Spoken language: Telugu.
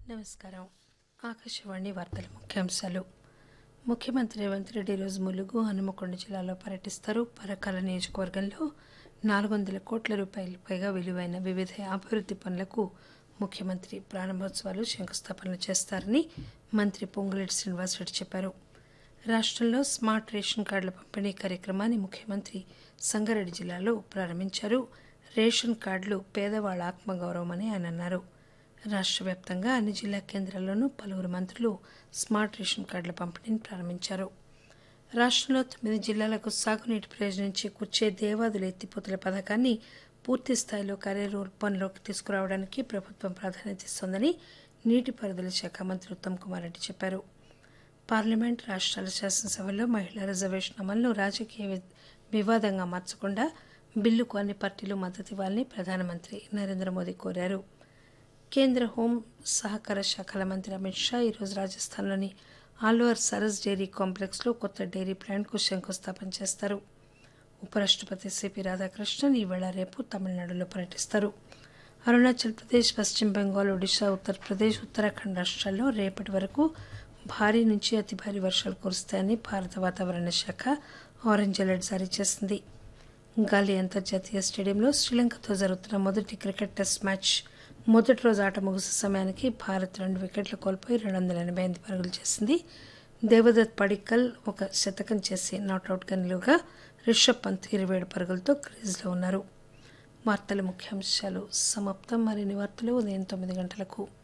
నమస్కారం ఆకాశవాణి వార్తల ముఖ్యాంశాలు ముఖ్యమంత్రి రేవంత్ రెడ్డి ఈరోజు ములుగు హనుమకొండ జిల్లాలో పర్యటిస్తారు పరకాల నియోజకవర్గంలో నాలుగు వందల కోట్ల రూపాయలు పైగా విలువైన వివిధ అభివృద్ది పనులకు ముఖ్యమంత్రి ప్రారంభోత్సవాలు శంకుస్థాపనలు చేస్తారని మంత్రి పొంగులేటి శ్రీనివాసరెడ్డి చెప్పారు రాష్టంలో స్మార్ట్ రేషన్ కార్డుల పంపిణీ కార్యక్రమాన్ని ముఖ్యమంత్రి సంగారెడ్డి జిల్లాలో ప్రారంభించారు రేషన్ కార్డులు పేదవాళ్ల ఆత్మగౌరవమని ఆయన అన్నారు రాష్ట్ర వ్యాప్తంగా అన్ని జిల్లా కేంద్రాల్లోనూ పలువురు మంత్రులు స్మార్ట్ రేషన్ కార్డుల పంపిణీని ప్రారంభించారు రాష్ట్రంలో తొమ్మిది జిల్లాలకు సాగునీటి ప్రయోజనం చేకూర్చే దేవాదుల ఎత్తిపోతల పథకాన్ని పూర్తి స్థాయిలో కార్యరూపంలోకి తీసుకురావడానికి ప్రభుత్వం ప్రాధాన్యత ఇస్తోందని నీటిపారుదల శాఖ మంత్రి ఉత్తమ్ కుమార్ రెడ్డి చెప్పారు పార్లమెంట్ రాష్ట్రాల శాసనసభల్లో మహిళా రిజర్వేషన్ అమలును రాజకీయ వి- వివాదంగా మార్చకుండా బిల్లుకు అన్ని పార్టీలు మద్దతు ఇవ్వాలని ప్రధానమంత్రి నరేంద్ర మోదీ కోరారు కేంద్ర హోం సహకార శాఖల మంత్రి అమిత్ షా ఈరోజు రాజస్థాన్లోని ఆల్వార్ సరస్ డైరీ కాంప్లెక్స్లో కొత్త డైరీ ప్లాంట్కు శంకుస్థాపన చేస్తారు ఉపరాష్ట్రపతి సిపి రాధాకృష్ణన్ ఈవేళ రేపు తమిళనాడులో పర్యటిస్తారు అరుణాచల్ ప్రదేశ్ పశ్చిమ బెంగాల్ ఒడిశా ఉత్తరప్రదేశ్ ఉత్తరాఖండ్ రాష్ట్రాల్లో రేపటి వరకు భారీ నుంచి అతి భారీ వర్షాలు కురుస్తాయని భారత వాతావరణ శాఖ ఆరెంజ్ అలర్ట్ జారీ చేసింది గాలి అంతర్జాతీయ స్టేడియంలో శ్రీలంకతో జరుగుతున్న మొదటి క్రికెట్ టెస్ట్ మ్యాచ్ మొదటి రోజు ఆట ముగిసే సమయానికి భారత్ రెండు వికెట్లు కోల్పోయి రెండు వందల ఎనభై ఎనిమిది పరుగులు చేసింది దేవదత్ పడిక్కల్ ఒక శతకం చేసి నాట్అవుట్గా నిలువగా రిషబ్ పంత్ ఇరవై ఏడు పరుగులతో క్రీజ్లో ఉన్నారు వార్తల ముఖ్యాంశాలు సమాప్తం మరిన్ని వార్తలు ఉదయం తొమ్మిది గంటలకు